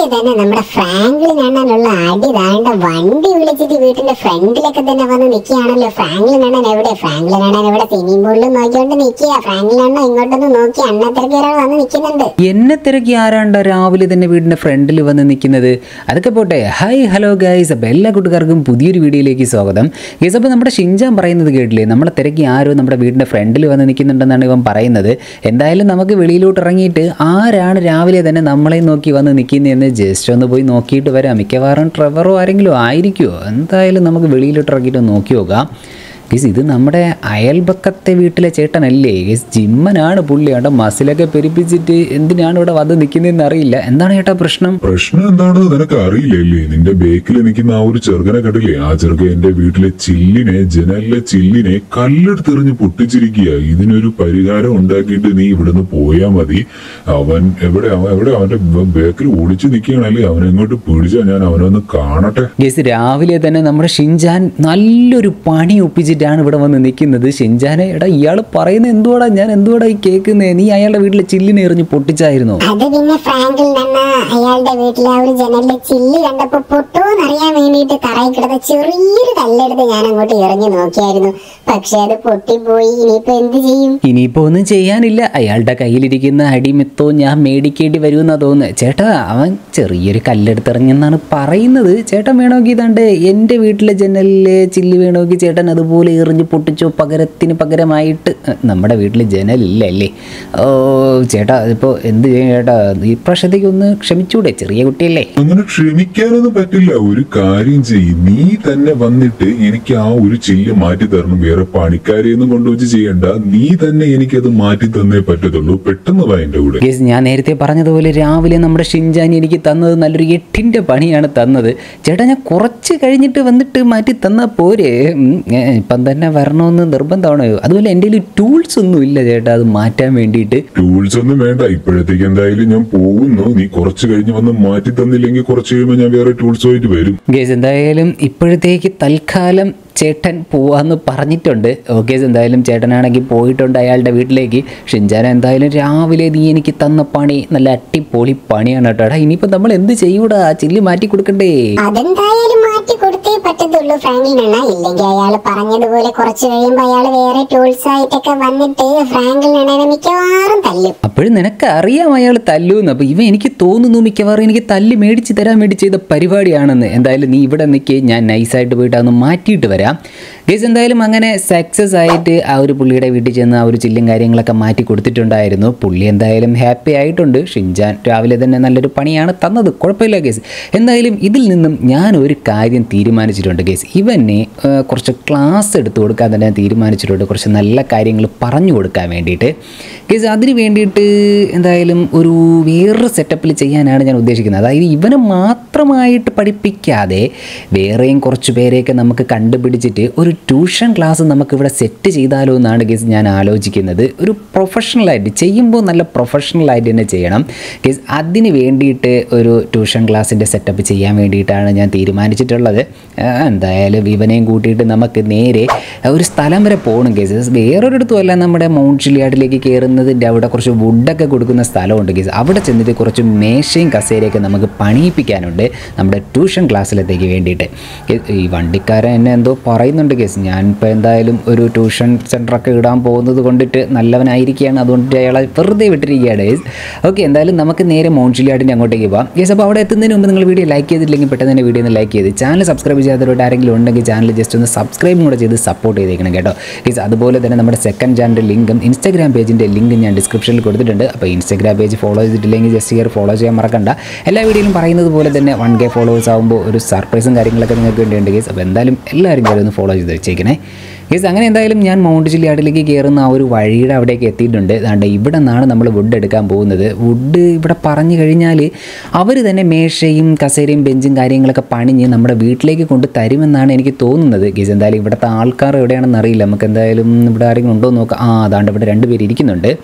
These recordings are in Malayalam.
രാവിലെ തന്നെ നമ്മുടെ ഫ്രാങ്ക്ലിൻ അണ്ണനുള്ള അടി താണ്ട വണ്ടി വിളിച്ചിട്ട് വീട്ടിന്റെ ഫ്രണ്ടിലൊക്കെ തന്നെ വന്ന് നിൽക്കുകയാണല്ലോ ഫ്രാങ്ക്ലിൻ അണ്ണൻ എവിടെ ഫ്രാങ്ക്ലിൻ അണ്ണൻ എവിടെ സ്വിമ്മിംഗ് പൂളിൽ നോക്കിക്കൊണ്ട് നിൽക്കുക ഫ്രാങ്ക്ലിൻ അണ്ണൻ ഇങ്ങോട്ടൊന്ന് നോക്കി അണ്ണത്തിരക്ക് ഒരാൾ വന്ന് നിൽക്കുന്നുണ്ട് എന്നെ തിരക്കി ആരാണ്ട രാവിലെ തന്നെ വീടിൻ്റെ ഫ്രണ്ടിൽ വന്ന് നിൽക്കുന്നത് അതൊക്കെ പോട്ടെ ഹായ് ഹലോ ഗൈസ് അപ്പോൾ എല്ലാ കൂട്ടുകാർക്കും പുതിയൊരു വീഡിയോയിലേക്ക് സ്വാഗതം ഗൈസ് അപ്പോൾ നമ്മുടെ ഷിൻജാൻ പറയുന്നത് കേട്ടില്ലേ നമ്മളെ തിരക്കി ആരോ നമ്മുടെ വീടിൻ്റെ ഫ്രണ്ടിൽ വന്ന് നിൽക്കുന്നുണ്ടെന്നാണ് ഇവൻ പറയുന്നത് എന്തായാലും നമുക്ക് വെളിയിലോട്ട് ഇറങ്ങിയിട്ട് ആരാണ് രാവിലെ തന്നെ നമ്മളെ നോക്കി വന്ന് നിൽക്കുന്നതെന്ന് ജസ്റ്റ് ഒന്ന് പോയി നോക്കിയിട്ട് വരാം മിക്കവാറും ട്രെവറോ ആരെങ്കിലും ആയിരിക്കുമോ എന്തായാലും നമുക്ക് വെളിയിലോട്ട് ഇറങ്ങിയിട്ട് ഒന്ന് നോക്കി നോക്കാം ഗീസ് ഇത് നമ്മുടെ അയൽപക്കത്തെ വീട്ടിലെ ചേട്ടനല്ലേ ഗീസ് ജിമ്മനാണ് പുള്ളി അവിടെ മസിലൊക്കെ പെരുപ്പിച്ചിട്ട് എന്തിനാണ് ഇവിടെ വന്ന് നിൽക്കുന്നതെന്ന് അറിയില്ല എന്താണ് ചേട്ടാ പ്രശ്നം പ്രശ്നം എന്താണെന്ന് നിനക്ക് അറിയില്ലല്ലേ നിന്റെ ബേക്കിൽ നിൽക്കുന്ന ആ ഒരു ചെറുക്കനെ കണ്ടില്ലേ ആ ചെറുക്കൻ എന്റെ വീട്ടിലെ ചില്ലിനെ ജനലിലെ ചില്ലിനെ കല്ലെടുത്തെറിഞ്ഞ് പൊട്ടിച്ചിരിക്കുക ഇതിനൊരു പരിഹാരം ഉണ്ടാക്കിയിട്ട് നീ ഇവിടുന്ന് പോയാ മതി അവൻ എവിടെ അവൻ എവിടെ അവന്റെ ബേക്കിൽ ഒളിച്ചു നിൽക്കുകയാണല്ലേ അവനെ എങ്ങോട്ട് പിടിച്ചാ ഞാൻ അവനൊന്ന് കാണട്ടെ ഗീസ് രാവിലെ തന്നെ നമ്മുടെ ഷിൻജാൻ നല്ലൊരു പണി ഒപ്പിച്ചിട്ടാണ് ഇവിടെ വന്ന് നിൽക്കുന്നത് ഷിൻജാനെ എടാ ഇയാൾ പറയുന്നത് എന്തുവാടാ ഞാൻ എന്തുവാടാ ഈ കേൾക്കുന്നത് നീ അയാളുടെ വീട്ടിലെ ചില്ലിനെ എറിഞ്ഞ് പൊട്ടിച്ചായിരുന്നോ അത് പിന്നെ ഫ്രാങ്ക്ലിൻ അണ്ണ അയാളുടെ വീട്ടിലെ ആ ഒരു ജനലിലെ ചില്ല് കണ്ടപ്പോ പൊട്ടുമെന്ന് അറിയാൻ വേണ്ടിയിട്ട് തറയിൽ കിടന്ന ചെറിയൊരു കല്ലെടുത്ത് ഞാൻ അങ്ങോട്ട് എറിഞ്ഞു നോക്കിയായിരുന്നു പക്ഷെ അത് പൊട്ടിപ്പോയി ഇനിയിപ്പോ എന്ത് ചെയ്യും ഇനിയിപ്പോൾ ഒന്നും ചെയ്യാനില്ല അയാളുടെ കയ്യിലിരിക്കുന്ന അടിമെത്തോ ഞാൻ മേടിക്കേണ്ടി വരുമെന്നാ തോന്നുന്നത് ചേട്ടാ അവൻ ചെറിയൊരു കല്ലെടുത്തിറങ്ങിയെന്നാണ് പറയുന്നത് ചേട്ടൻ വേണമെങ്കിൽ ഇതാണ്ട് എൻ്റെ വീട്ടിലെ ജനലിലെ ചില്ല് വേണമെങ്കിൽ ചേട്ടൻ അതുപോലെ എറിഞ്ഞ് പൊട്ടിച്ചോ പകരത്തിന് പകരമായിട്ട് അഹ് നമ്മുടെ വീട്ടിൽ ജനലില്ല അല്ലേ ഓ ചേട്ടാ അതിപ്പോൾ എന്ത് ചെയ്യും ചേട്ടാ ഈ പ്രാവശ്യത്തേക്ക് ഒന്ന് ക്ഷമിച്ചൂടെ ചെറിയ കുട്ടിയല്ലേ അങ്ങനെ ക്ഷമിക്കാനൊന്നും പറ്റില്ല ഒരു കാര്യം ചെയ്യും നീ തന്നെ വന്നിട്ട് എനിക്ക് ആ ഒരു ചില്ല് മാറ്റി തരണം വേറെ പണിക്കാരെയൊന്നും കൊണ്ടുവച്ച് ചെയ്യണ്ട നീ തന്നെ എനിക്കത് മാറ്റി തന്നേ പറ്റത്തുള്ളൂ പെട്ടെന്ന് വാ എന്റെ കൂടെ ഗേസ് ഞാൻ നേരത്തെ പറഞ്ഞതുപോലെ രാവിലെ നമ്മുടെ ഷിൻജാനി എനിക്ക് തന്നത് നല്ലൊരു എട്ടിൻ്റെ പണിയാണ് തന്നത് ചേട്ടാ ഞാൻ കുറച്ച് കഴിഞ്ഞിട്ട് വന്നിട്ട് മാറ്റി തന്നാൽ പോരെ ഉം, ഏ, ഇപ്പം തന്നെ വരണമെന്ന് നിർബന്ധമാണ് അതുപോലെ എൻ്റെ കയ്യിൽ ടൂൾസ് ഒന്നും ഇല്ല ചേട്ടാ അത് മാറ്റാൻ വേണ്ടിയിട്ട് ടൂൾസ് ഒന്നും വേണ്ട ഇപ്പോഴത്തേക്ക് എന്തായാലും ഞാൻ പോകുന്നു നീ കുറച്ച് കഴിഞ്ഞ് വന്ന് മാറ്റി തന്നില്ലെങ്കിൽ കുറച്ച് കഴിയുമ്പോൾ ഞാൻ വേറെ ടൂൾസ് ആയിട്ട് വരും ഗേസ് എന്തായാലും ഇപ്പോഴത്തേക്ക് തൽക്കാലം ചേട്ടൻ പോവാന്ന് പറഞ്ഞിട്ടുണ്ട് ഓക്കെ എന്തായാലും ചേട്ടനാണെങ്കിൽ പോയിട്ടുണ്ട് അയാളുടെ വീട്ടിലേക്ക് ഷിൻജാൻ എന്തായാലും രാവിലെ നീ എനിക്ക് തന്ന പണി നല്ല അട്ടിപ്പൊളി പണിയാണ് കേട്ടോ എടാ ഇനിയിപ്പോൾ നമ്മൾ എന്ത് ചെയ്യൂടാ ചില്ല് മാറ്റി കൊടുക്കണ്ടേ അതെന്തായാലും മാറ്റി കൊടുത്തേ പറ്റത്തുള്ളൂ ഫ്രാങ്ക്ലിൻ അണ്ണ ഇല്ലെങ്കിൽ അയാൾ പറഞ്ഞതുപോലെ കുറച്ച് കഴിയുമ്പോ അയാൾ വേറെ ടൂൾസ് ആയിട്ടൊക്കെ വന്നിട്ട് ഫ്രാങ്ക്ലിൻ അണ്ണനെ മിക്കവാറും തല്ലും അപ്പോഴും നിനക്ക് അറിയാം അയാൾ തല്ലൂന്ന് അപ്പോൾ ഇവ എനിക്ക് തോന്നുന്നു മിക്കവാറും എനിക്ക് തല്ലി മേടിച്ച് തരാൻ വേണ്ടി ചെയ്ത പരിപാടിയാണെന്ന് എന്തായാലും നീ ഇവിടെ നിൽക്കി ഞാൻ നൈസായിട്ട് പോയിട്ട് അതൊന്ന് മാറ്റിയിട്ട് വരാം ഗേസ് എന്തായാലും അങ്ങനെ സക്സസ് ആയിട്ട് ആ ഒരു പുള്ളിയുടെ വീട്ടിൽ ചെന്ന് ആ ഒരു ചില്ലും കാര്യങ്ങളൊക്കെ മാറ്റി കൊടുത്തിട്ടുണ്ടായിരുന്നു പുള്ളി എന്തായാലും ഹാപ്പി ആയിട്ടുണ്ട് ഷിൻജാൻ രാവിലെ തന്നെ നല്ലൊരു പണിയാണ് തന്നത് കുഴപ്പമില്ല ഗേസ് എന്തായാലും ഇതിൽ നിന്നും ഞാൻ ഒരു കാര്യം തീരുമാനിച്ചിട്ടുണ്ട് ഗേസ് ഇവനെ ആ, കുറച്ച് ക്ലാസ് എടുത്തു കൊടുക്കാൻ തന്നെ ഞാൻ തീരുമാനിച്ചിട്ടുണ്ട് കുറച്ച് നല്ല കാര്യങ്ങൾ പറഞ്ഞു കൊടുക്കാൻ വേണ്ടിയിട്ട് ഗേസ് അതിന് വേണ്ടിയിട്ട് എന്തായാലും ഒരു വേറൊരു സെറ്റപ്പിൽ ചെയ്യാനാണ് ഞാൻ ഉദ്ദേശിക്കുന്നത് അതായത് ഇവനെ മാത്രമായിട്ട് പഠിപ്പിക്കാതെ വേറെയും കുറച്ച് പേരെയൊക്കെ നമുക്ക് കണ്ടുപിടിച്ചിട്ട് ഒരു ട്യൂഷൻ ക്ലാസ് നമുക്കിവിടെ സെറ്റ് ചെയ്താലോ എന്നാണ് ഗേസ് ഞാൻ ആലോചിക്കുന്നത് ഒരു പ്രൊഫഷണലായിട്ട് ചെയ്യുമ്പോൾ നല്ല പ്രൊഫഷണലായിട്ട് തന്നെ ചെയ്യണം ഗേസ് അതിന് വേണ്ടിയിട്ട് ഒരു ട്യൂഷൻ ക്ലാസ്സിൻ്റെ സെറ്റപ്പ് ചെയ്യാൻ വേണ്ടിയിട്ടാണ് ഞാൻ തീരുമാനിച്ചിട്ടുള്ളത് ആ, എന്തായാലും ഇവനെയും കൂട്ടിയിട്ട് നമുക്ക് നേരെ ഒരു സ്ഥലം വരെ പോകണം കേസ് വേറൊരിടത്തും അല്ല നമ്മുടെ മൗണ്ട് ഷിലിയാഡിലേക്ക് കയറുന്നതിൻ്റെ അവിടെ കുറച്ച് വുഡൊക്കെ കൊടുക്കുന്ന സ്ഥലമുണ്ട് കേസ് അവിടെ ചെന്നിട്ട് കുറച്ച് മേശയും കസേരയൊക്കെ നമുക്ക് പണിയിപ്പിക്കാനുണ്ട് നമ്മുടെ ട്യൂഷൻ ക്ലാസ്സിലത്തേക്ക് വേണ്ടിയിട്ട് ഈ- ഈ വണ്ടിക്കാരൻ എന്നെ എന്തോ പറയുന്നുണ്ട് കേസ് ഞാനിപ്പോൾ എന്തായാലും ഒരു ട്യൂഷൻ സെൻ്ററൊക്കെ ഇടാൻ പോകുന്നത് കൊണ്ടിട്ട് നല്ലവനായിരിക്കുകയാണ് അതുകൊണ്ട് അയാളെ വെറുതെ വിട്ടിരിക്കുകയാണ് കേസ് ഓക്കെ എന്തായാലും നമുക്ക് നേരെ മൗണ്ട് ഷിലിയാഡിൻ്റെ അങ്ങോട്ടേക്ക് പോകാം കേസ് അപ്പോൾ അവിടെ എത്തുന്നതിന് മുമ്പ് നിങ്ങൾ വീഡിയോ ലൈക്ക് ചെയ്തില്ലെങ്കിൽ പെട്ടെന്ന് തന്നെ വീഡിയോ ഒന്ന് ലൈക്ക് ചെയ്ത് ചാനൽ സബ്സ്ക്രൈബ് ചെയ്യാത്തവരോട് ആരെങ്കിലും ഉണ്ടെങ്കിൽ ചാനൽ ജസ്റ്റ് ഒന്ന് സബ്സ്ക്രൈബും കൂടെ ചെയ്ത് സപ്പോർട്ട് ചെയ്തേക്കണം കേട്ടോ ഗീസ് അതുപോലെ തന്നെ നമ്മുടെ സെക്കൻഡ് ചാനലിൻ്റെ ലിങ്കും ഇൻസ്റ്റാഗ്രാം പേജിൻ്റെ ലിങ്ക് ഞാൻ ഡിസ്ക്രിപ്ഷനിൽ കൊടുത്തിട്ടുണ്ട് അപ്പോൾ ഇൻസ്റ്റാഗ്രാം പേജ് ഫോളോ ചെയ്തിട്ടില്ലെങ്കിൽ ജസ്റ്റ് കയറി ഫോളോ ചെയ്യാൻ മറക്കണ്ട എല്ലാ വീഡിയോയിലും പറയുന്നത് പോലെ തന്നെ വൺ കെ ഫോളോവേഴ്സ് ആകുമ്പോൾ ഒരു സർപ്രൈസും കാര്യങ്ങളൊക്കെ നിങ്ങൾക്ക് വേണ്ടിയുണ്ട് ഗീസ് അപ്പോൾ എന്തായാലും എല്ലാവരും കയറി ഒന്ന് ഫോളോ ചെയ്ത് വെച്ചേക്കണേ ഗീസ് അങ്ങനെ എന്തായാലും ഞാൻ മൗണ്ട് ജില്ലയാടിലേക്ക് കയറുന്ന ആ ഒരു വഴിയുടെ അവിടേക്ക് എത്തിയിട്ടുണ്ട് അതുകൊണ്ട് ഇവിടെ നിന്നാണ് നമ്മൾ വുഡ് എടുക്കാൻ പോകുന്നത് വുഡ് ഇവിടെ പറഞ്ഞു കഴിഞ്ഞാൽ അവർ തന്നെ മേശയും കസേരയും ബെഞ്ചും കാര്യങ്ങളൊക്കെ പണിഞ്ഞ് നമ്മുടെ വീട്ടിലേക്ക് കൊണ്ട് തരുമെന്നാണ് എനിക്ക് തോന്നുന്നത് ഗീസ് എന്തായാലും ഇവിടുത്തെ ആൾക്കാർ എവിടെയാണെന്ന് അറിയില്ല നമുക്ക് എന്തായാലും ഇവിടെ ആരെങ്കിലും ഉണ്ടോ എന്ന് നോക്കാം ആ അതാണ്ട് ഇവിടെ രണ്ട് പേര് ഇരിക്കുന്നുണ്ട്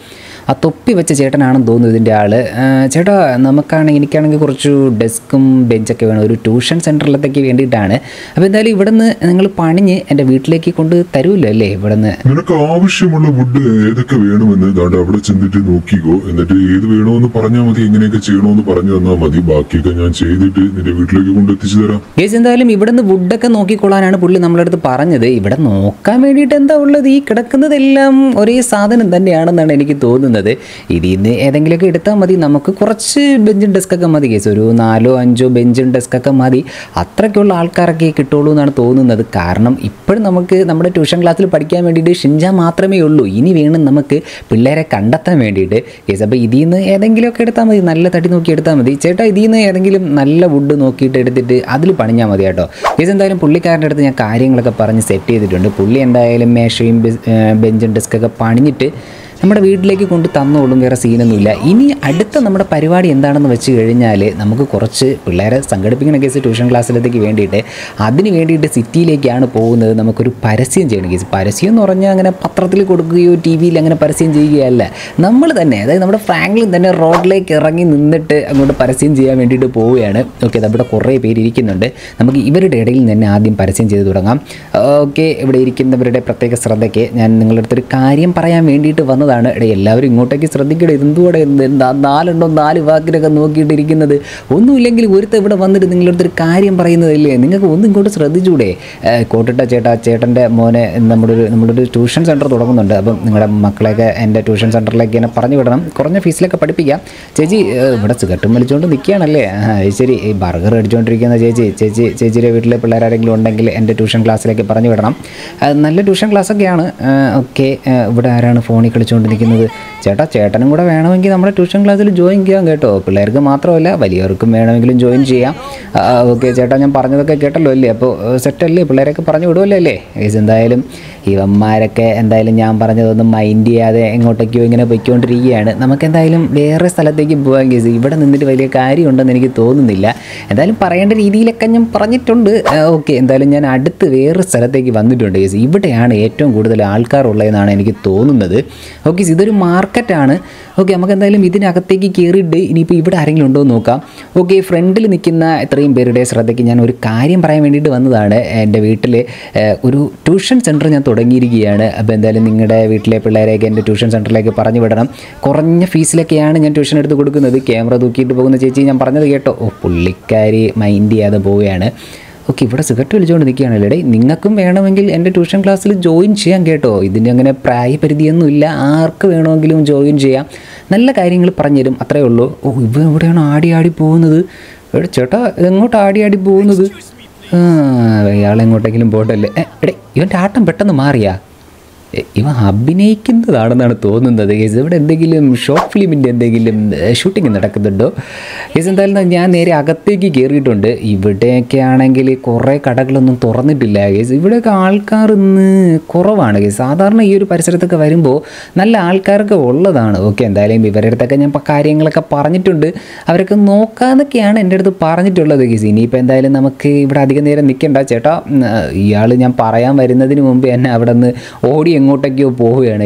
ആ തൊപ്പി വെച്ച ചേട്ടനാണെന്ന് തോന്നുന്നു ഇതിൻ്റെ ആള് ആ, ചേട്ടാ നമുക്കാണെങ്കിൽ എനിക്കാണെങ്കിൽ കുറച്ച് ഡെസ്കും ബെഞ്ചൊക്കെ വേണം ഒരു ട്യൂഷൻ സെൻറ്ററിലത്തേക്ക് വേണ്ടിയിട്ടാണ് അപ്പോൾ എന്തായാലും ഇവിടെ നിന്ന് നിങ്ങൾ പണിഞ്ഞ് എൻ്റെ വീട്ടിലേക്ക് കൊണ്ട് തരുമല്ലോ അല്ലേ ഇവിടെ നിന്ന് നിനക്ക് ആവശ്യമുള്ള വുഡ് ഏതൊക്കെ വേണമെന്ന് ദാണ്ട് അവിടെ ചെന്നിട്ട് നോക്കിക്കോ എന്നിട്ട് ഏത് വേണോന്ന് പറഞ്ഞാൽ മതി എങ്ങനെയൊക്കെ ചെയ്യണോന്ന് പറഞ്ഞു തന്നാൽ മതി ബാക്കിയൊക്കെ ഞാൻ ചെയ്തിട്ട് നിന്റെ വീട്ടിലേക്ക് കൊണ്ടെത്തിച്ചു തരാം ഗേസ് എന്തായാലും ഇവിടെ നിന്ന് വുഡൊക്കെ നോക്കിക്കൊള്ളാനാണ് പുള്ളി നമ്മളെ അടുത്ത് പറഞ്ഞത് ഇവിടെ നോക്കാൻ വേണ്ടിയിട്ട് എന്താ ഉള്ളത് ഈ കിടക്കുന്നതെല്ലാം ഒരേ സാധനം തന്നെയാണെന്നാണ് എനിക്ക് തോന്നുന്നത് ഇതിൽ നിന്ന് ഏതെങ്കിലുമൊക്കെ എടുത്താൽ മതി നമുക്ക് കുറച്ച് ബെഞ്ചും ഡെസ്കൊക്കെ മതി കേസ് ഒരു നാലോ അഞ്ചോ ബെഞ്ചും ഡെസ്കൊക്കെ മതി അത്രയ്ക്കുള്ള ആൾക്കാരൊക്കെ കിട്ടുള്ളൂ എന്നാണ് തോന്നുന്നത് കാരണം ഇപ്പോഴും നമുക്ക് നമ്മുടെ ട്യൂഷൻ ക്ലാസ്സിൽ പഠിക്കാൻ വേണ്ടിയിട്ട് ഷിൻജ മാത്രമേ ഉള്ളൂ ഇനി വേണം നമുക്ക് പിള്ളേരെ കണ്ടെത്താൻ വേണ്ടിയിട്ട് കേസ് അപ്പോൾ ഇതിൽ നിന്ന് ഏതെങ്കിലുമൊക്കെ എടുത്താൽ മതി നല്ല തടി നോക്കി എടുത്താൽ മതി ചേട്ടാ ഇതിൽ നിന്ന് ഏതെങ്കിലും നല്ല വുഡ് നോക്കിയിട്ട് എടുത്തിട്ട് അതിൽ പണിഞ്ഞാൽ മതി കേട്ടോ കേസ് എന്തായാലും പുള്ളിക്കാരൻ്റെ അടുത്ത് ഞാൻ കാര്യങ്ങളൊക്കെ പറഞ്ഞ് സെറ്റ് ചെയ്തിട്ടുണ്ട് പുള്ളി എന്തായാലും മേശയും ബെ- ഏർ ബെഞ്ചും ഡെസ്കൊക്കെ പണിഞ്ഞിട്ട് നമ്മുടെ വീട്ടിലേക്ക് കൊണ്ട് തന്നോളും വേറെ സീനൊന്നുമില്ല ഇനി അടുത്ത നമ്മുടെ പരിപാടി എന്താണെന്ന് വെച്ച് കഴിഞ്ഞാൽ നമുക്ക് കുറച്ച് പിള്ളേരെ സംഘടിപ്പിക്കുന്ന കേസ് ട്യൂഷൻ ക്ലാസ്സിലത്തേക്ക് വേണ്ടിയിട്ട് അതിന് വേണ്ടിയിട്ട് സിറ്റിയിലേക്കാണ് പോകുന്നത് നമുക്കൊരു പരസ്യം ചെയ്യണം കേസ് പരസ്യം എന്ന് പറഞ്ഞാൽ അങ്ങനെ പത്രത്തിൽ കൊടുക്കുകയോ ടി വിയിൽ അങ്ങനെ പരസ്യം ചെയ്യുകയല്ല നമ്മൾ തന്നെ അതായത് നമ്മുടെ ഫ്രാങ്ക്ലിൻ തന്നെ റോഡിലേക്ക് ഇറങ്ങി നിന്നിട്ട് അങ്ങോട്ട് പരസ്യം ചെയ്യാൻ വേണ്ടിയിട്ട് പോവുകയാണ് ഓക്കെ അവിടെ കുറേ പേര് ഇരിക്കുന്നുണ്ട് നമുക്ക് ഇവരുടെ ഇടയിൽ തന്നെ ആദ്യം പരസ്യം ചെയ്ത് തുടങ്ങാം ഓക്കെ ഇവിടെ ഇരിക്കുന്നവരുടെ പ്രത്യേക ശ്രദ്ധയ്ക്ക് ഞാൻ നിങ്ങളുടെ അടുത്തൊരു കാര്യം പറയാൻ വേണ്ടിയിട്ട് വന്നതാണ് എടേ എല്ലാവരും ഇങ്ങോട്ടേക്ക് ശ്രദ്ധിക്കട്ടെ ഇതെന്തുകൂടെ എന്താ നാലുണ്ടോ നാല് വാക്കിലൊക്കെ നോക്കിയിട്ടിരിക്കുന്നത് ഒന്നുമില്ലെങ്കിൽ ഒരുത്ത ഇവിടെ വന്നിട്ട് നിങ്ങളുടെ അടുത്തൊരു കാര്യം പറയുന്നതല്ലേ നിങ്ങൾക്ക് ഒന്നും ഇങ്ങോട്ട് ശ്രദ്ധിച്ചൂടെ ഏഹ് കോട്ടിട്ട ചേട്ടാ ചേട്ടൻ്റെ മോനെ നമ്മുടെ ഒരു നമ്മുടെ ഒരു ട്യൂഷൻ സെൻറ്റർ തുടങ്ങുന്നുണ്ട് അപ്പം നിങ്ങളുടെ മക്കളെയൊക്കെ എൻ്റെ ട്യൂഷൻ സെൻറ്ററിലേക്ക് എന്നെ പറഞ്ഞു വിടണം കുറഞ്ഞ ഫീസിലൊക്കെ പഠിപ്പിക്കാം ചേച്ചി ഏഹ് ഇവിടെ സിഗരറ്റും വലിച്ചുകൊണ്ട് നിൽക്കുകയാണല്ലേ ആ അത് ശരി ഈ ബർഗർ അടിച്ചുകൊണ്ടിരിക്കുന്ന ചേച്ചി ചേച്ചി ചേച്ചിയുടെ വീട്ടിലെ പിള്ളേരാരെങ്കിലും ഉണ്ടെങ്കിൽ എൻ്റെ ട്യൂഷൻ ക്ലാസ്സിലേക്ക് പറഞ്ഞു വിടണം ആ, നല്ല ട്യൂഷൻ ക്ലാസ്സൊക്കെയാണ് ഓക്കെ ഇവിടെ ആരാണ് ഫോണിൽ കളിച്ചുകൊണ്ട് നിൽക്കുന്നത് ചേട്ടാ ചേട്ടനും കൂടെ വേണമെങ്കിൽ നമ്മുടെ ട്യൂഷൻ ക്ലാസ്സിൽ ജോയിൻ ചെയ്യാം കേട്ടോ പിള്ളേർക്ക് മാത്രമല്ല വലിയവർക്കും വേണമെങ്കിലും ജോയിൻ ചെയ്യാം ഓക്കെ ചേട്ടാ ഞാൻ പറഞ്ഞതൊക്കെ കേട്ടല്ലോ അല്ലേ അപ്പോൾ സെറ്റല്ലേ പിള്ളേരൊക്കെ പറഞ്ഞു വിടുമല്ലോ അല്ലേ ഏസ് എന്തായാലും ഇവന്മാരൊക്കെ എന്തായാലും ഞാൻ പറഞ്ഞതൊന്നും മൈൻഡ് ചെയ്യാതെ എങ്ങോട്ടേക്കോ ഇങ്ങനെ പൊയ്ക്കൊണ്ടിരിക്കുകയാണ് നമുക്ക് എന്തായാലും വേറെ സ്ഥലത്തേക്ക് പോകാൻ കേസ് ഇവിടെ നിന്നിട്ട് വലിയ കാര്യമുണ്ടെന്ന് എനിക്ക് തോന്നുന്നില്ല എന്തായാലും പറയേണ്ട രീതിയിലൊക്കെ ഞാൻ പറഞ്ഞിട്ടുണ്ട് ഓക്കെ എന്തായാലും ഞാൻ അടുത്ത് വേറെ സ്ഥലത്തേക്ക് വന്നിട്ടുണ്ട് കേസ് ഇവിടെയാണ് ഏറ്റവും കൂടുതൽ ആൾക്കാരുള്ളതെന്നാണ് എനിക്ക് തോന്നുന്നത് ഓക്കെ ഇതൊരു മാർക്കറ്റാണ് ഓക്കെ നമുക്ക് എന്തായാലും ഇതിനകത്തേക്ക് കയറിയിട്ട് ഇനിയിപ്പോൾ ഇവിടെ ആരെങ്കിലും ഉണ്ടോ എന്ന് നോക്കാം ഓക്കെ ഫ്രണ്ടിൽ നിൽക്കുന്ന ഇത്രയും പേരുടെ ശ്രദ്ധയ്ക്ക് ഞാൻ ഒരു കാര്യം പറയാൻ വേണ്ടിയിട്ട് വന്നതാണ് എൻ്റെ വീട്ടിൽ ഒരു ട്യൂഷൻ സെൻറ്റർ ഞാൻ തുടങ്ങിയിരിക്കുകയാണ് അപ്പോൾ എന്തായാലും നിങ്ങളുടെ വീട്ടിലെ പിള്ളേരെയൊക്കെ എൻ്റെ ട്യൂഷൻ സെൻറ്ററിലേക്ക് പറഞ്ഞു വിടണം കുറഞ്ഞ ഫീസിലൊക്കെയാണ് ഞാൻ ട്യൂഷൻ എടുത്ത് കൊടുക്കുന്നത് ക്യാമറ തൂക്കിയിട്ട് പോകുന്ന ചേച്ചി ഞാൻ പറഞ്ഞത് കേട്ടോ ഓ പുള്ളിക്കാരി മൈൻഡ് ചെയ്യാതെ പോവുകയാണ് ഓക്കെ ഇവിടെ സിഗരറ്റ് വലിച്ചുകൊണ്ട് നിൽക്കുകയാണല്ലേ ഡേ നിങ്ങൾക്കും വേണമെങ്കിൽ എൻ്റെ ട്യൂഷൻ ക്ലാസ്സിൽ ജോയിൻ ചെയ്യാം കേട്ടോ ഇതിന് അങ്ങനെ പ്രായപരിധിയൊന്നുമില്ല ആർക്ക് വേണമെങ്കിലും ജോയിൻ ചെയ്യാം നല്ല കാര്യങ്ങൾ പറഞ്ഞുതരും അത്രേ ഉള്ളൂ ഓ ഇവ എവിടെയാണ് ആടി ആടി പോകുന്നത് എവിടെ ചേട്ടാ എങ്ങോട്ട് ആടി ആടി പോകുന്നത് ആ ഇയാൾ എങ്ങോട്ടെങ്കിലും പോട്ടല്ലേ ഏ, എടേ ഇവൻ്റെ ആട്ടം പെട്ടെന്ന് മാറിയാ എ, ഇവ അഭിനയിക്കുന്നതാണെന്നാണ് തോന്നുന്നത് കേസ് ഇവിടെ എന്തെങ്കിലും ഷോർട്ട് ഫിലിമിൻ്റെ എന്തെങ്കിലും ഷൂട്ടിംഗ് നടക്കുന്നുണ്ടോ കേസ് എന്തായാലും ഞാൻ നേരെ അകത്തേക്ക് കയറിയിട്ടുണ്ട് ഇവിടെയൊക്കെ ആണെങ്കിൽ കുറേ കടകളൊന്നും തുറന്നിട്ടില്ല കേസ് ഇവിടെയൊക്കെ ആൾക്കാർ ഇന്ന് കുറവാണ് കേസ് സാധാരണ ഈ ഒരു പരിസരത്തൊക്കെ വരുമ്പോൾ നല്ല ആൾക്കാരൊക്കെ ഉള്ളതാണ് ഓക്കെ എന്തായാലും ഇവരുടെ അടുത്തൊക്കെ ഞാൻ പ- കാര്യങ്ങളൊക്കെ പറഞ്ഞിട്ടുണ്ട് അവരൊക്കെ നോക്കാന്നൊക്കെയാണ് എൻ്റെ അടുത്ത് പറഞ്ഞിട്ടുള്ളത് കേസ് ഇനിയിപ്പോൾ എന്തായാലും നമുക്ക് ഇവിടെ അധികം നേരം നിൽക്കണ്ട ചേട്ടാ ഇയാൾ ഞാൻ പറയാൻ വരുന്നതിന് മുമ്പ് എന്നെ അവിടെ നിന്ന് ഓടി എങ്ങോട്ടൊക്കെയോ പോവുകയാണ്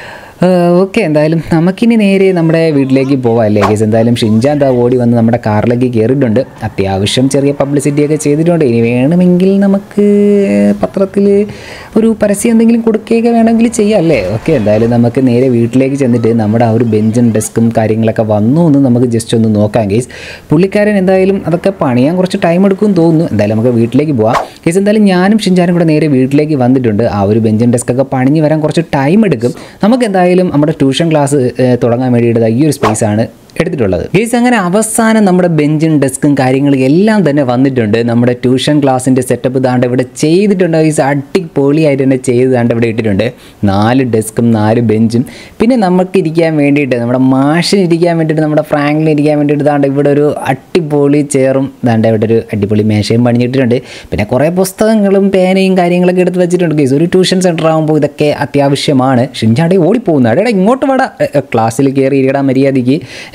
ഓക്കെ എന്തായാലും നമുക്കിനി നേരെ നമ്മുടെ വീട്ടിലേക്ക് പോവാം അല്ലേ കേസ് എന്തായാലും ഷിൻജാൻ ദാ ഓടി വന്ന് നമ്മുടെ കാറിലേക്ക് കയറിയിട്ടുണ്ട് അത്യാവശ്യം ചെറിയ പബ്ലിസിറ്റി ഒക്കെ ചെയ്തിട്ടുണ്ട് ഇനി വേണമെങ്കിൽ നമുക്ക് പത്രത്തിൽ ഒരു പരസ്യം എന്തെങ്കിലും കൊടുക്കുകയൊക്കെ വേണമെങ്കിൽ ചെയ്യാം അല്ലേ ഓക്കെ എന്തായാലും നമുക്ക് നേരെ വീട്ടിലേക്ക് ചെന്നിട്ട് നമ്മുടെ ആ ഒരു ബെഞ്ചും ഡെസ്കും കാര്യങ്ങളൊക്കെ വന്നു എന്ന് നമുക്ക് ജസ്റ്റ് ഒന്ന് നോക്കാം കേസ് പുള്ളിക്കാരൻ എന്തായാലും അതൊക്കെ പണിയാൻ കുറച്ച് ടൈം എടുക്കുമെന്ന് തോന്നുന്നു എന്തായാലും നമുക്ക് വീട്ടിലേക്ക് പോവാം കേസ് എന്തായാലും ഞാനും ഷിൻജാനും കൂടെ നേരെ വീട്ടിലേക്ക് വന്നിട്ടുണ്ട് ആ ഒരു ബെഞ്ചും ഡെസ്കൊക്കെ പണിഞ്ഞ് വരാൻ കുറച്ച് ടൈം എടുക്കും നമുക്ക് എന്തായാലും നമ്മുടെ ട്യൂഷൻ ക്ലാസ് ഏഹ്, തുടങ്ങാൻ വേണ്ടിയിട്ട് ദാ ഈ ഒരു സ്പേസ് ആണ് എടുത്തിട്ടുള്ളത് ഗേസ് അങ്ങനെ അവസാനം നമ്മുടെ ബെഞ്ചും ഡെസ്കും കാര്യങ്ങളും എല്ലാം തന്നെ വന്നിട്ടുണ്ട് നമ്മുടെ ട്യൂഷൻ ക്ലാസ്സിൻ്റെ സെറ്റപ്പ് ദാണ്ട് ഇവിടെ ചെയ്തിട്ടുണ്ട് ഗൈസ് അടിപൊളിയായിട്ട് തന്നെ ചെയ്ത് ദാണ്ട് ഇവിടെ ഇട്ടിട്ടുണ്ട് നാല് ഡെസ്കും നാല് ബെഞ്ചും പിന്നെ നമുക്ക് ഇരിക്കാൻ വേണ്ടിയിട്ട് നമ്മുടെ മാഷിന് ഇരിക്കാൻ വേണ്ടിയിട്ട് നമ്മുടെ ഫ്രാങ്കിന് ഇരിക്കാൻ വേണ്ടിയിട്ട് ദാണ്ട് ഇവിടെ ഒരു അടിപൊളി ചെയറും ദാണ്ട് ഇവിടെ ഒരു അടിപൊളി മേശയും പണിഞ്ഞിട്ടുണ്ട് പിന്നെ കുറേ പുസ്തകങ്ങളും പേനയും കാര്യങ്ങളൊക്കെ എടുത്ത് വെച്ചിട്ടുണ്ട് ഗൈസ് ഒരു ട്യൂഷൻ സെൻറ്റർ ആകുമ്പോൾ ഇതൊക്കെ അത്യാവശ്യമാണ് ഷിൻചാടെ ഓടിപ്പോകുന്നു അടേടാ ഇങ്ങോട്ട് വാടാ ക്ലാസ്സിൽ കയറി ഇരിടാ മര്യാദയ്ക്ക്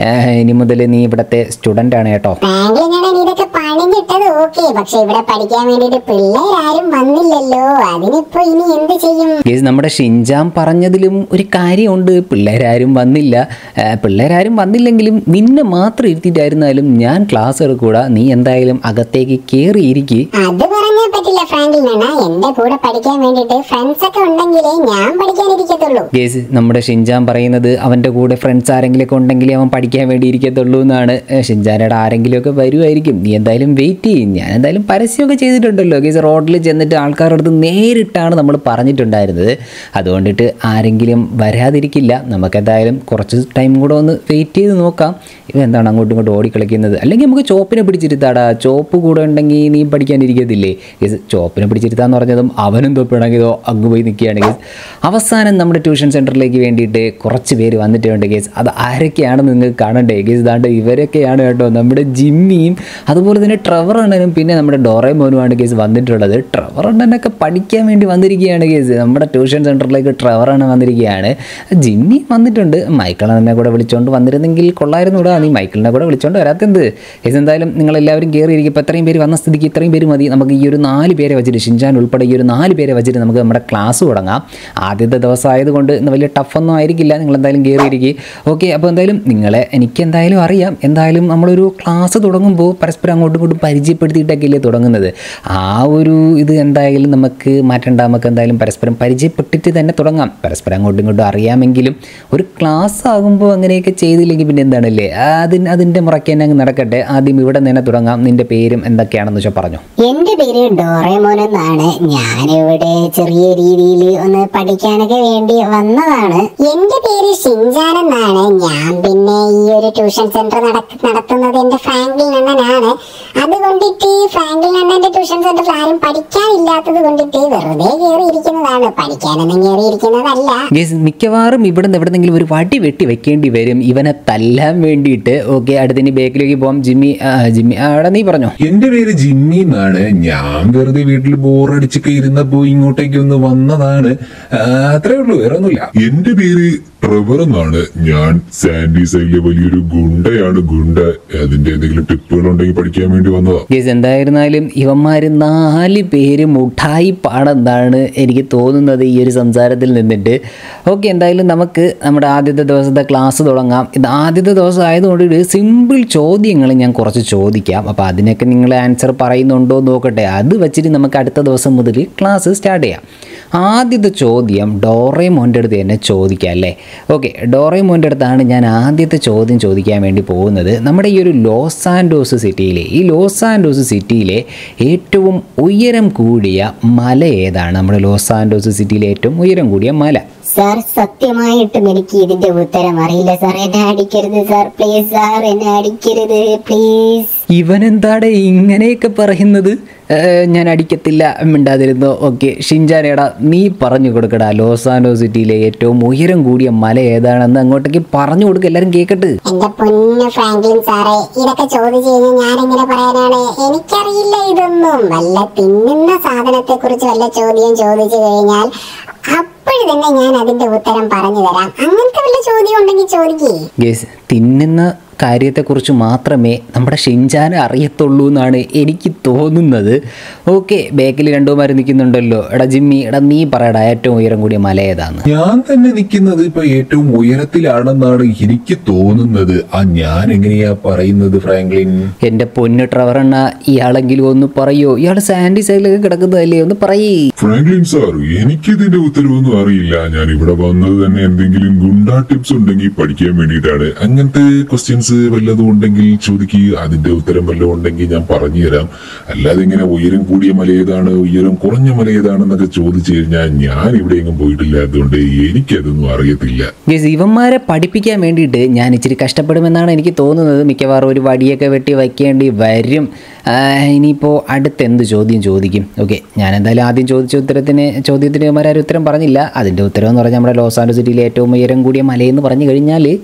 ഏഹ്, ഇനി മുതൽ നീ ഇവിടുത്തെ സ്റ്റുഡൻ്റ് ആണ് കേട്ടോ ഫ്രാങ്ക്ലിനാണ് ഇതൊക്കെ പണിഞ്ഞിട്ടത് ഓക്കെ പക്ഷെ ഇവിടെ പഠിക്കാൻ വേണ്ടിട്ട് പിള്ളേരാരും വന്നില്ലല്ലോ അതിനിപ്പോ ഇനി എന്ത് ചെയ്യും ഗേസ് നമ്മുടെ ഷിൻജാൻ പറഞ്ഞതിലും ഒരു കാര്യമുണ്ട് പിള്ളേരാരും വന്നില്ല ഏഹ്, പിള്ളേരാരും വന്നില്ലെങ്കിലും നിന്നെ മാത്രം ഇരുത്തിയിട്ടായിരുന്നാലും ഞാൻ ക്ലാസ് എടുക്കൂടാ നീ എന്തായാലും അകത്തേക്ക് കയറിയിരിക്കുക അത് പറഞ്ഞാൽ പറ്റില്ല ഫ്രാങ്ക്ലിനാണ് എന്റെ കൂടെ പഠിക്കാൻ വേണ്ടിട്ട് ഫ്രണ്ട്സ് ഒക്കെ ഉണ്ടെങ്കിലേ ഞാൻ പഠിക്കാനിരിക്കത്തുള്ളൂ ഗേസ് നമ്മുടെ ഷിൻജാൻ പറയുന്നത് അവൻ്റെ കൂടെ ഫ്രണ്ട്സ് ആരെങ്കിലുമൊക്കെ ഉണ്ടെങ്കിലേ അവൻ പഠിക്കാൻ വേണ്ടി ഇരിക്കത്തുള്ളൂ എന്നാണ് ഏഹ് ഷിൻജാനയുടെ ആരെങ്കിലുമൊക്കെ വരുമായിരിക്കും നീ എന്തായാലും വെയിറ്റ് ചെയ്യും ഞാൻ എന്തായാലും പരസ്യമൊക്കെ ചെയ്തിട്ടുണ്ടല്ലോ ഗേസ് റോഡിൽ ചെന്നിട്ട് ആൾക്കാരുടെ അടുത്ത് നേരിട്ടാണ് നമ്മൾ പറഞ്ഞിട്ടുണ്ടായിരുന്നത് അതുകൊണ്ടിട്ട് ആരെങ്കിലും വരാതിരിക്കില്ല നമുക്കെന്തായാലും കുറച്ച് ടൈം കൂടെ ഒന്ന് വെയിറ്റ് ചെയ്ത് നോക്കാം ഇവ എന്താണ് അങ്ങോട്ടും ഇങ്ങോട്ടും ഓടിക്കളിക്കുന്നത് അല്ലെങ്കിൽ നമുക്ക് ചോപ്പിനെ പിടിച്ചിരുത്താടാ ചോപ്പ് കൂടെ ഉണ്ടെങ്കിൽ നീ പഠിക്കാനിരിക്കത്തില്ലേ ഗേസ് ചോപ്പിനെ പിടിച്ചിരുത്താന്ന് പറഞ്ഞതും അവനും തൊപ്പിണങ്ങിയതോ അങ്ങ് പോയി നിൽക്കുകയാണ് ഗേസ് അവസാനം നമ്മുടെ ട്യൂഷൻ സെൻറ്ററിലേക്ക് വേണ്ടിയിട്ട് കുറച്ച് പേര് വന്നിട്ടുണ്ട് ഗേസ് അത് ആരൊക്കെയാണെന്ന് നിങ്ങൾക്ക് കാണണ്ടേ ഗേസ് ഇതാണ്ട് ഇവരൊക്കെയാണ് കേട്ടോ നമ്മുടെ ജിമ്മിയും അതുപോലെ തന്നെ ട്രവർ അണ്ണനും പിന്നെ നമ്മുടെ ഡോറേമോനുമാണ് ഗേസ് വന്നിട്ടുള്ളത് ട്രവർ അണ്ണനൊക്കെ പഠിക്കാൻ വേണ്ടി വന്നിരിക്കുകയാണ് ഗേസ് നമ്മുടെ ട്യൂഷൻ സെൻറ്ററിലേക്ക് ട്രവർ അണ്ണൻ വന്നിരിക്കുകയാണ് ജിമ്മി വന്നിട്ടുണ്ട് മൈക്കിൾ അണ്ണനെ കൂടെ വിളിച്ചുകൊണ്ട് വന്നിരുന്നെങ്കിൽ കൊള്ളായിരുന്നു കൂടെ നീ മൈക്കിളിനെ കൂടെ വിളിച്ചുകൊണ്ട് വരാത്തെന്ത് ഗേസ് എന്തായാലും നിങ്ങളെല്ലാവരും കയറിയിരിക്കും ഇപ്പോൾ എത്രയും പേര് വന്ന സ്ഥിതിക്ക് ഇത്രയും പേര് മതി നമുക്ക് ഈ ഒരു നാല് പേരെ വെച്ചിട്ട് ഷിൻജാൻ ഉൾപ്പെടെ ഈ ഒരു നാല് പേരെ വെച്ചിട്ട് നമുക്ക് നമ്മുടെ ക്ലാസ് തുടങ്ങാം ആദ്യത്തെ ദിവസം ആയതുകൊണ്ട് ഇന്ന് വലിയ ടഫൊന്നും ആയിരിക്കില്ല നിങ്ങൾ എന്തായാലും കയറിയിരിക്കും ഓക്കെ അപ്പോൾ എന്തായാലും നിങ്ങളെ എനിക്ക് എന്തായാലും അറിയാം എന്തായാലും നമ്മളൊരു ക്ലാസ് തുടങ്ങുമ്പോൾ പരസ്പരം അങ്ങോട്ടും ഇങ്ങോട്ടും പരിചയപ്പെടുത്തിയിട്ടൊക്കെയല്ലേ തുടങ്ങുന്നത് ആ ഒരു ഇത് എന്തായാലും നമുക്ക് മാറ്റണ്ട നമുക്ക് എന്തായാലും പരസ്പരം പരിചയപ്പെട്ടിട്ട് തന്നെ തുടങ്ങാം പരസ്പരം അങ്ങോട്ടും ഇങ്ങോട്ടും അറിയാമെങ്കിലും ഒരു ക്ലാസ് ആകുമ്പോൾ അങ്ങനെയൊക്കെ ചെയ്തില്ലെങ്കിൽ പിന്നെ എന്താണല്ലേ അതിന് അതിൻ്റെ മുറയ്ക്ക് തന്നെ അങ്ങ് നടക്കട്ടെ ആദ്യം ഇവിടെ നിന്ന് തന്നെ തുടങ്ങാം നിൻ്റെ പേരും എന്തൊക്കെയാണെന്ന് വെച്ചാൽ പറഞ്ഞു എന്റെ പേര് ഡോറേമോൻ എന്നാണ് ഞാനിവിടെ ചെറിയ രീതിയിൽ ഒന്ന് പഠിക്കാനൊക്കെ വേണ്ടി വന്നതാണ് എന്റെ പേര് ഷിൻജാൻ എന്നാണ് ഞാൻ പിന്നെ ഈ ഒരു ട്യൂഷൻ സെന്റർ നടക്ക- നടത്തുന്നത് എന്റെ ഫ്രാങ്ക്ലിൻ അണ്ണനാണ് അതുകൊണ്ടിട്ട് ഫ്രാങ്ക്ലിൻ അണ്ണന്റെ ട്യൂഷൻ സെന്ററിൽ ആരും പഠിക്കാനില്ലാത്തത് കൊണ്ടിട്ട് വെറുതെ കയറിയിരിക്കുന്നതാണ് പഠിക്കാനൊന്നും കയറിയിരിക്കുന്നതല്ല ഗേസ് മിക്കവാറും ഇവിടെ നിന്ന് എവിടെന്നെങ്കിലും ഒരു വടി വെട്ടി വെക്കേണ്ടി വരും ഇവനെ തല്ലാൻ വേണ്ടിയിട്ട് ഓക്കെ അടുത്തിന് ബേക്കിലേക്ക് പോകാം ജിമ്മി ആ, ജിമ്മി ആ, അവിടെ നീ പറഞ്ഞോ എന്റെ പേര് ജിമ്മി എന്നാണ് ഞാൻ വെറുതെ വീട്ടിൽ ബോറടിച്ചൊക്കെ ഇരുന്നപ്പോ ഇങ്ങോട്ടേക്ക് ഒന്ന് വന്നതാണ് ആ, അത്രേ ഉള്ളൂ വേറെ ഒന്നുമില്ല എന്റെ പേര് ട്രെവർ എന്നാണ് ഞാൻ സാൻഡി സൈഡിലെ വലിയൊരു ഗുണ്ടയാണ് ഗുണ്ട അതിന്റെ എന്തെങ്കിലും ടിപ്പുകൾ ഉണ്ടെങ്കിൽ പഠിക്കാൻ വേണ്ടി വന്നതാ ഗേസ് എന്തായിരുന്നാലും ഇവന്മാർ നാല് പേര് മുഠായി പാടെന്നാണ് എനിക്ക് തോന്നുന്നത് ഈ ഒരു സംസാരത്തിൽ നിന്നിട്ട് ഓക്കെ എന്തായാലും നമുക്ക് നമ്മുടെ ആദ്യത്തെ ദിവസത്തെ ക്ലാസ് തുടങ്ങാം ഇത് ആദ്യത്തെ ദിവസം ആയതുകൊണ്ട് ഒരു സിമ്പിൾ ചോദ്യങ്ങൾ ഞാൻ കുറച്ച് ചോദിക്കാം അപ്പോൾ അതിനൊക്കെ നിങ്ങൾ ആൻസർ പറയുന്നുണ്ടോ എന്ന് നോക്കട്ടെ അത് വെച്ചിട്ട് നമുക്ക് അടുത്ത ദിവസം മുതൽ ക്ലാസ് സ്റ്റാർട്ട് ചെയ്യാം ആദ്യത്തെ ചോദ്യം ഡോറേമോൻ്റെ അടുത്ത് തന്നെ ചോദിക്കാം അല്ലേ ഓക്കെ ഡോറേമോൻ്റെ അടുത്താണ് ഞാൻ ആദ്യത്തെ ചോദ്യം ചോദിക്കാൻ വേണ്ടി പോകുന്നത് നമ്മുടെ ഈ ഒരു ലോസ് ആൻഡോസ് സിറ്റിയിലെ ഈ ലോസ് ആൻഡോസ് സിറ്റിയിലെ ഏറ്റവും ഉയരം കൂടിയ മല ഏതാണ് നമ്മുടെ ലോസ് ആൻഡോസ് സിറ്റിയിലെ ഏറ്റവും ഉയരം കൂടിയ മല സാർ സത്യമായിട്ടും എനിക്ക് ഇതിന്റെ ഉത്തരം അറിയില്ല സാർ എന്നെ അടിക്കരുത് സാർ പ്ലീസ് സാർ എന്നെ അടിക്കരുത് പ്ലീസ് ഇവനെന്താടെ ഇങ്ങനെയൊക്കെ പറയുന്നത് ഏഹ്, ഞാൻ അടിക്കത്തില്ല മിണ്ടാതിരുന്നോ ഓക്കെ ഷിൻജാനേടാ നീ പറഞ്ഞു കൊടുക്കടാ ലോസ് ആൻഡോസ് സിറ്റിയിലെ ഏറ്റവും ഉയരം കൂടിയ മല ഏതാണെന്ന് അങ്ങോട്ടേക്ക് പറഞ്ഞു കൊടുക്കുക എല്ലാവരും കേൾക്കട്ടെ എന്റെ പൊന്നു ഫ്രാങ്ക്ലിൻ സാറേ ഇതൊക്കെ ചോദിച്ചു കഴിഞ്ഞാൽ ഞാൻ എങ്ങനെ പറയാനാണ് എനിക്കറിയില്ല ഇതൊന്നും വല്ല തിന്നുന്ന സാധനത്തെ കുറിച്ച് വല്ല ചോദ്യം ചോദിച്ചു കഴിഞ്ഞാൽ അപ്പോഴ് തന്നെ ഞാൻ അതിന്റെ ഉത്തരം പറഞ്ഞു തരാം അങ്ങനത്തെ വല്ല ചോദ്യം ഉണ്ടെങ്കിൽ ചോദിക്കേ ഗേസ് തിന്നുന്ന കാര്യത്തെക്കുറിച്ച് മാത്രമേ നമ്മുടെ ഷിൻജാനെ അറിയത്തുള്ളൂ എന്നാണ് എനിക്ക് തോന്നുന്നത് ഓക്കെ ബാക്കിൽ രണ്ടുമാർ നിൽക്കുന്നുണ്ടല്ലോ എടാ ജിമ്മി എടാ നീ പറയടാ ഏറ്റവും ഉയരം കൂടിയ മല ഏതാന്ന് ഞാൻ തന്നെ നിൽക്കുന്നത് ഇപ്പൊ ഏറ്റവും ഉയരത്തിലാണെന്നാണ് എനിക്ക് തോന്നുന്നത് ആ ഞാൻ എങ്ങനെയാ പറയുന്നത് ഫ്രാങ്ക്ലിൻ എൻ്റെ പൊന്ന് ട്രവറണ്ണ ഇയാളെങ്കിലും ഒന്ന് പറയോ ഇയാൾ സാൻഡി സൈഡിലൊക്കെ കിടക്കുന്നതല്ലേ ഒന്ന് പറയേ ഫ്രാങ്ക്ലിൻ സാർ എനിക്കിതിന്റെ ഉത്തരവൊന്നും അറിയില്ല ഞാൻ ഇവിടെ വന്നത് തന്നെ എന്തെങ്കിലും ഗുണ്ടാ ടിപ്സ് ഉണ്ടെങ്കിൽ പഠിക്കാൻ വേണ്ടിയിട്ടാണ് അങ്ങനത്തെ ക്വസ്റ്റ്യൻസ് വല്ലതും ഉണ്ടെങ്കിൽ ചോദിക്കുക അതിന്റെ ഉത്തരം വല്ലതും ഉണ്ടെങ്കിൽ ഞാൻ പറഞ്ഞു തരാം അല്ലാതെ ഇങ്ങനെ ഉയരം കൂടിയ മല ഏതാണ് ഉയരം കുറഞ്ഞ മല ഏതാണെന്നൊക്കെ ചോദിച്ചു കഴിഞ്ഞാൽ ഞാൻ ഇവിടെയെങ്കിലും പോയിട്ടില്ല അതുകൊണ്ട് എനിക്കതൊന്നും അറിയത്തില്ല ഗേസ് ഇവന്മാരെ പഠിപ്പിക്കാൻ വേണ്ടിയിട്ട് ഞാൻ ഇച്ചിരി കഷ്ടപ്പെടുമെന്നാണ് എനിക്ക് തോന്നുന്നത് മിക്കവാറും ഒരു വടിയൊക്കെ വെട്ടി വയ്ക്കേണ്ടി വരും ഇനിയിപ്പോൾ അടുത്ത് എന്ത് ചോദ്യം ചോദിക്കും ഓക്കെ ഞാൻ എന്തായാലും ആദ്യം ചോദിച്ച ഉത്തരത്തിന് ചോദ്യത്തിന് ഇവന്മാരും ഉത്തരം പറഞ്ഞില്ല അതിൻ്റെ ഉത്തരം എന്ന് പറഞ്ഞാൽ നമ്മുടെ ലോസ് ആൻഡോ സിറ്റിയിലെ ഏറ്റവും ഉയരം കൂടിയ മലയെന്ന് പറഞ്ഞു കഴിഞ്ഞാൽ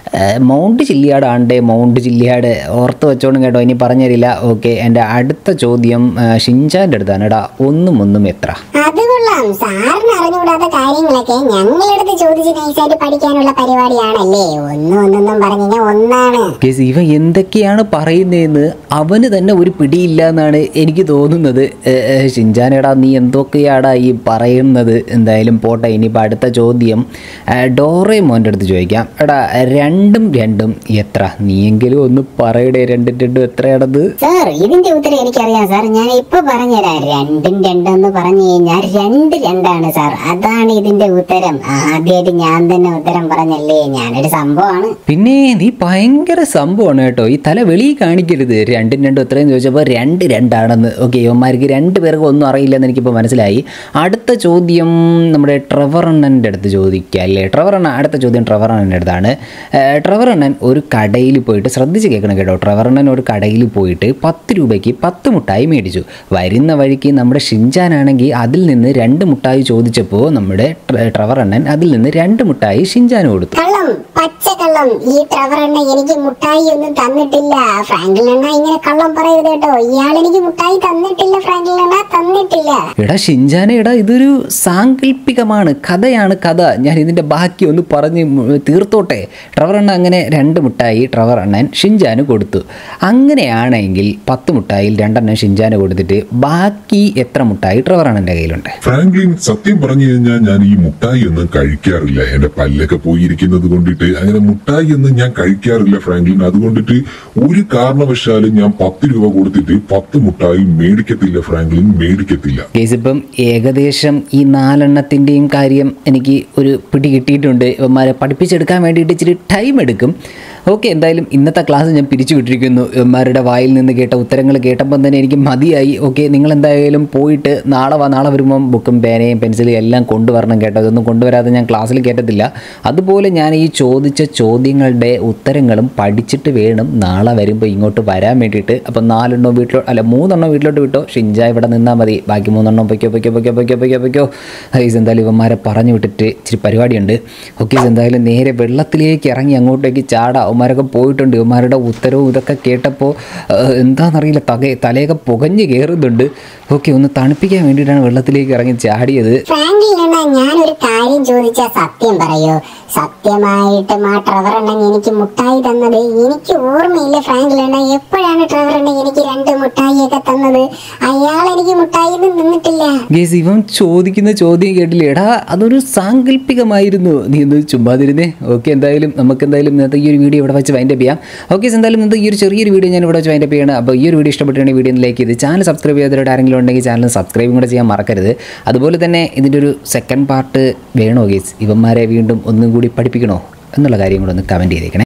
ഏഹ്, മൗണ്ട് ചില്ലിയാട് ആണ്ടേ മൗണ്ട് ചില്ലിയാട് ഓർത്ത് വെച്ചോണം കേട്ടോ ഇനി പറഞ്ഞു തരില്ല ഓക്കെ എൻ്റെ അടുത്ത ചോദ്യം ഏഹ്, ഷിൻചാൻ്റെ അടുത്താണ് എടാ ഒന്നും ഒന്നും എത്ര അത് കൊള്ളാം സാറിന് അറിഞ്ഞുകൂടാത്ത കാര്യങ്ങളൊക്കെ ഞങ്ങളെടുത്ത് ചോദിച്ച് നൈസായിട്ട് പഠിക്കാനുള്ള പരിപാടിയാണല്ലേ ഒന്നും ഒന്നൊന്നും പറഞ്ഞു കഴിഞ്ഞാൽ ഒന്നാണ് കേസ് ഇവ എന്തൊക്കെയാണ് പറയുന്നതെന്ന് അവന് തന്നെ ഒരു പിടിയില്ല എന്നാണ് എനിക്ക് തോന്നുന്നത് ഏഹ്, ഏഹ്, ഷിൻചാനെടാ നീ എന്തൊക്കെയാടാ ഈ പറയുന്നത് എന്തായാലും പോട്ടെ ഇനിയിപ്പോൾ അടുത്ത ചോദ്യം ഏഹ്, ഡോറേമോൻ്റെ അടുത്ത് ചോദിക്കാം എടാ രണ്ടും രണ്ടും എത്ര നീയെങ്കിലും ഒന്ന് പറയടേ രണ്ടും രണ്ടും എത്രയാണത് സാർ ഇതിന്റെ ഉത്തരം എനിക്കറിയാം സാർ ഞാൻ ഇപ്പൊ പറഞ്ഞുതരാം രണ്ടും രണ്ടെന്ന് പറഞ്ഞു കഴിഞ്ഞാൽ രണ്ട് രണ്ടാണ് സാർ അതാണ് ഇതിന്റെ ഉത്തരം ആദ്യമായിട്ട് ഞാൻ തന്നെ ഉത്തരം പറഞ്ഞല്ലേ ഞാനൊരു സംഭവമാണ് പിന്നെ നീ ഭയങ്കര സംഭവമാണ് കേട്ടോ ഈ തല വെളിയിൽ കാണിക്കരുത് രണ്ടും രണ്ടും എത്രയും ചോദിച്ചപ്പോൾ രണ്ട് രണ്ടാണെന്ന് ഓക്കെ യുവന്മാർക്ക് രണ്ട് പേർക്കും ഒന്നും അറിയില്ലെന്ന് എനിക്കിപ്പോൾ മനസ്സിലായി അടുത്ത ചോദ്യം നമ്മുടെ ട്രവർ അണ്ണൻ്റെ അടുത്ത് ചോദിക്കുക അല്ലേ ട്രവർ അണ്ണൻ അടുത്ത ചോദ്യം ട്രവർ അണ്ണൻ്റെ അടുത്താണ് ഏഹ്, ട്രവർ അണ്ണൻ ഒരു കടയിൽ പോയിട്ട് ശ്രദ്ധിച്ച് കേൾക്കണം കേട്ടോ ട്രവർ അണ്ണൻ ഒരു കടയിൽ പോയിട്ട് പത്ത് രൂപയ്ക്ക് പത്ത് മുട്ടായി മേടിച്ചു വരുന്ന വഴിക്ക് നമ്മുടെ ഷിൻജാനാണെങ്കിൽ അതിൽ നിന്ന് രണ്ട് മുട്ടായി ചോദിച്ചപ്പോൾ നമ്മുടെ ട്ര- ട്രവർ അണ്ണൻ അതിൽ നിന്ന് രണ്ട് മുട്ടായി ഷിൻജാന് കൊടുത്തു കള്ളം പച്ചക്കള്ളം ഈ ട്രവർ എണ്ണ എനിക്ക് മുട്ടായി ഒന്നും തന്നിട്ടില്ല ഫ്രാങ്കിൾ എണ്ണ ഇങ്ങനെ കള്ളം പറയരുത് കേട്ടോ ഇയാൾ എനിക്ക് മുട്ടായി തന്നിട്ടില്ല ഫ്രാങ്കിൾ എണ്ണ തന്നിട്ടില്ല എടാ ഷിൻജാനെ എടാ ഇതൊരു സാങ്കല്പികമാണ് കഥയാണ് കഥ ഞാൻ ഇതിൻ്റെ ബാക്കി ഒന്ന് പറഞ്ഞ് മു- തീർത്തോട്ടെ ട്രവർ അണ്ണ അങ്ങനെ രണ്ട് മുട്ടായി ട്രവർ അണ്ണൻ ഷിൻജാന് കൊടുത്തു അങ്ങനെയാണെങ്കിൽ പത്ത് മുട്ടായിൽ രണ്ടെണ്ണം ഷിൻജാന് കൊടുത്തിട്ട് ബാക്കി എത്ര മുട്ടായി ട്രവർ അണ്ണൻ്റെ കയ്യിലുണ്ട് ഫ്രാങ്ക്ലിൻ സത്യം പറഞ്ഞു കഴിഞ്ഞാൽ ഞാൻ ഈ മുട്ടായി ഒന്നും കഴിക്കാറില്ല എന്റെ പല്ലൊക്കെ പോയിരിക്കുന്നത് കൊണ്ടിട്ട് അങ്ങനെ മുട്ടായി ഒന്നും ഞാൻ കഴിക്കാറില്ല ഫ്രാങ്ക്ലിൻ അതുകൊണ്ടിട്ട് ഒരു കാരണവശാലും ഞാൻ പത്ത് രൂപ കൊടുത്തിട്ട് പത്ത് മുട്ടായി മേടിക്കത്തില്ല ഫ്രാങ്ക്ലിൻ മേടിക്കത്തില്ല കേസ് ഇപ്പം ഏകദേശം ഈ നാലെണ്ണത്തിൻ്റെയും കാര്യം എനിക്ക് ഒരു പിടി കിട്ടിയിട്ടുണ്ട് ഇവന്മാരെ പഠിപ്പിച്ചെടുക്കാൻ വേണ്ടിയിട്ട് ഇച്ചിരി ടൈം എടുക്കും ഓക്കെ എന്തായാലും ഇന്നത്തെ ക്ലാസ് ഞാൻ പിരിച്ചു വിട്ടിരിക്കുന്നു ഇവന്മാരുടെ വായിൽ നിന്ന് കേട്ട ഉത്തരങ്ങൾ കേട്ടപ്പം തന്നെ എനിക്ക് മതിയായി ഓക്കെ നിങ്ങൾ എന്തായാലും പോയിട്ട് നാളെ വാ നാളെ വരുമ്പം ബുക്കും പേനയും പെൻസിലും എല്ലാം കൊണ്ടുവരണം കേട്ടോ ഇതൊന്നും കൊണ്ടുവരാതെ ഞാൻ ക്ലാസ്സിൽ കയറ്റത്തില്ല അതുപോലെ ഞാൻ ഈ ചോദിച്ച ചോദ്യങ്ങളുടെ ഉത്തരങ്ങളും പഠിച്ചിട്ട് വേണം നാളെ വരുമ്പോൾ ഇങ്ങോട്ട് വരാൻ വേണ്ടിയിട്ട് അപ്പം നാലെണ്ണം വീട്ടിലോട്ട് അല്ല മൂന്നെണ്ണം വീട്ടിലോട്ട് വിട്ടോ ഷിൻജ ഇവിടെ നിന്നാൽ മതി ബാക്കി മൂന്നെണ്ണം പൊയ്ക്കോ പൊയ്ക്കോ പൊയ്ക്കോ പൊയ്ക്കോ പൊയ്ക്കോ പൊയ്ക്കോ ഹൈസ് എന്തായാലും ഇവന്മാരെ പറഞ്ഞു വിട്ടിട്ട് ഇച്ചിരി പരിപാടിയുണ്ട് ഓക്കെ എന്തായാലും നേരെ വെള്ളത്തിലേക്ക് ഇറങ്ങി അങ്ങോട്ടേക്ക് ചാടാം അവന്മാരൊക്കെ പോയിട്ടുണ്ട് ഇവന്മാരുടെ ഉത്തരവും ഇതൊക്കെ കേട്ടപ്പോൾ എന്താണെന്നറിയില്ല തക തലയൊക്കെ പുകഞ്ഞ് കയറുന്നുണ്ട് ഓക്കെ ഒന്ന് തണുപ്പിക്കാൻ വേണ്ടിയിട്ടാണ് വെള്ളത്തിലേക്ക് ഇറങ്ങി ചാടിയത് ഫ്രാങ്കിൾ എണ്ണ ഞാനൊരു കാര്യം ചോദിച്ചാൽ സത്യം പറയോ സത്യമായിട്ടും ആ ട്രവർ എണ്ണ എനിക്ക് മുട്ടായി തന്നത് എനിക്ക് ഓർമ്മയില്ല ഫ്രാങ്കിൾ എണ്ണ എപ്പോഴാണ് ട്രവർ എണ്ണ എനിക്ക് രണ്ട് മുട്ടായിയൊക്കെ തന്നത് അയാൾ എനിക്ക് മുട്ടായി ഒന്നും തന്നിട്ടില്ല ഗേസ് ഇവൻ ചോദിക്കുന്ന ചോദ്യം കേട്ടില്ലേ എടാ അതൊരു സാങ്കല്പികമായിരുന്നു നീ ഒന്ന് ചുമ്മാതിരുന്നേ ഓക്കെ എന്തായാലും നമുക്ക് എന്തായാലും ഇന്നത്തെ ഈ ഒരു വീഡിയോ ഇവിടെ വെച്ച് വൈൻഡപ്പ് ചെയ്യാം ഓക്കെ എന്തായാലും ഇന്നത്തെ ഈ ഒരു ചെറിയൊരു വീഡിയോ ഞാൻ ഇവിടെ വെച്ച് വൈൻഡപ്പ് ചെയ്യണം അപ്പോൾ ഈ ഒരു വീഡിയോ ഇഷ്ടപ്പെട്ടാണെങ്കിൽ വീഡിയോ ഒന്ന് ലൈക്ക് ചെയ്ത് ചാനൽ സബ്സ്ക്രൈബ് ചെയ്തിട്ട് ആരെങ്കിലും ഉണ്ടെങ്കിൽ ചാനൽ സബ്സ്ക്രൈബും കൂടെ ചെയ്യാൻ മറക്കരുത് അതുപോലെ തന്നെ ഇതിൻ്റെ ഒരു സെക്കൻഡ് പാർട്ട് വേണോ ഗേസ് ഇവന്മാരെ വീണ്ടും ഒന്നും കൂടി പഠിപ്പിക്കണോ എന്നുള്ള കാര്യം കൂടെ ഒന്ന് കമൻറ്റ് ചെയ്തേക്കണേ